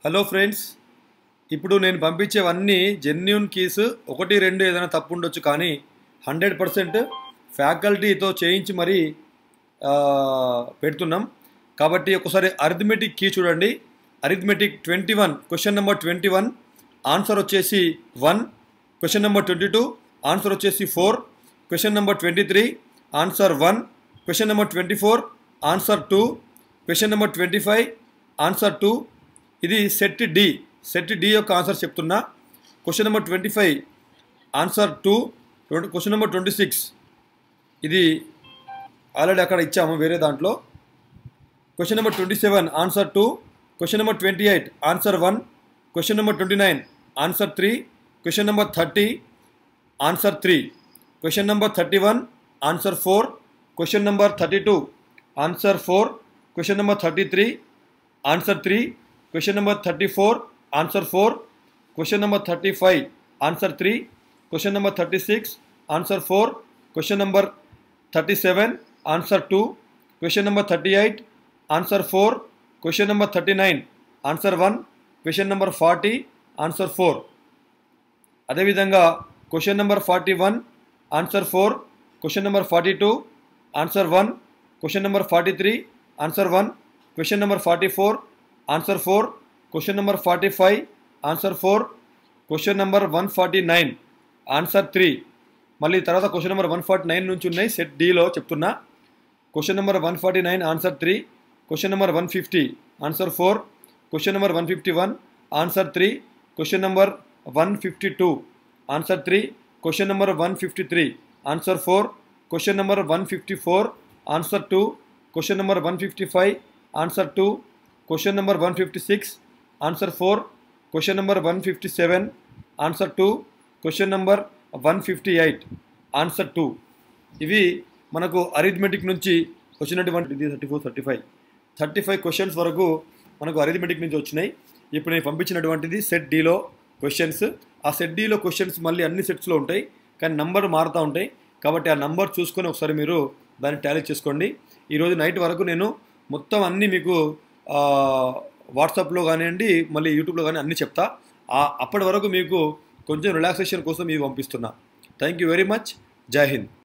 hello friends ఇప్పుడు నేను పంపించేవన్నీ genuine keys ఒకటి రెండు ఏదైనా తప్పు ఉండొచ్చు కానీ హండ్రెడ్ పర్సెంట్ ఫ్యాకల్టీతో చేయించి మరీ ఆ, పెడుతున్నాం కాబట్టి ఒకసారి అరిథమెటిక్ కీ చూడండి arithmetic twenty one question number twenty one answer వచ్చేసి one question number twenty two answer వచ్చేసి four question number twenty three answer one question number twenty four answer two question number twenty five answer two ఇది set D set D యొక్క answer చెప్తున్నా question number twenty five answer two question number twenty six ఇది already అక్కడ ఇచ్చాము వేరే దాంట్లో question number twenty seven answer two question number twenty eight answer one question number twenty nine answer three question number thirty answer three question number thirty one answer four question number thirty two answer four question number thirty three answer three question number thirty four answer four question number thirty five answer three question number thirty six answer four question number thirty seven answer two question number thirty eight answer four question number thirty nine answer one question number forty answer four అదేవిధంగా question number forty one answer four question number forty two answer one question number forty three answer one question number forty four answer four question number forty five answer four question number one forty nine answer three మళ్ళీ తర్వాత question number one forty nine నుంచి ఉన్నాయి set డీలో చెప్తున్నా question number one forty nine answer three question number one fifty answer four question number one fifty one answer three question number one fifty two answer three question number one fifty three answer four question number one fifty four answer two question number one fifty five answer two question number one fifty six answer four question number one fifty seven answer two question number one fifty eight answer two ఇవి మనకు arithmetic నుంచి వచ్చినటువంటి ఇది thirty four thirty five thirty five questions వరకు మనకు arithmetic నుంచి వచ్చినాయి ఇప్పుడు నేను పంపించినటువంటిది సెట్ డీలో క్వశ్చన్స్ ఆ సెట్ డీలో క్వశ్చన్స్ మళ్ళీ అన్ని సెట్స్లో ఉంటాయి కానీ నంబర్ మారుతూ ఉంటాయి కాబట్టి ఆ నంబర్ చూసుకొని ఒకసారి మీరు దాన్ని టాలీ చేసుకోండి ఈరోజు నైట్ వరకు నేను మొత్తం అన్నీ మీకు ఆ, వాట్సాప్లో కానివ్వండి మళ్ళీ యూట్యూబ్లో కానీ అన్నీ చెప్తా ఆ అప్పటి వరకు మీకు కొంచెం రిలాక్సేషన్ కోసం ఇవి పంపిస్తున్నా థ్యాంక్ యూ వెరీ మచ్ జై హింద్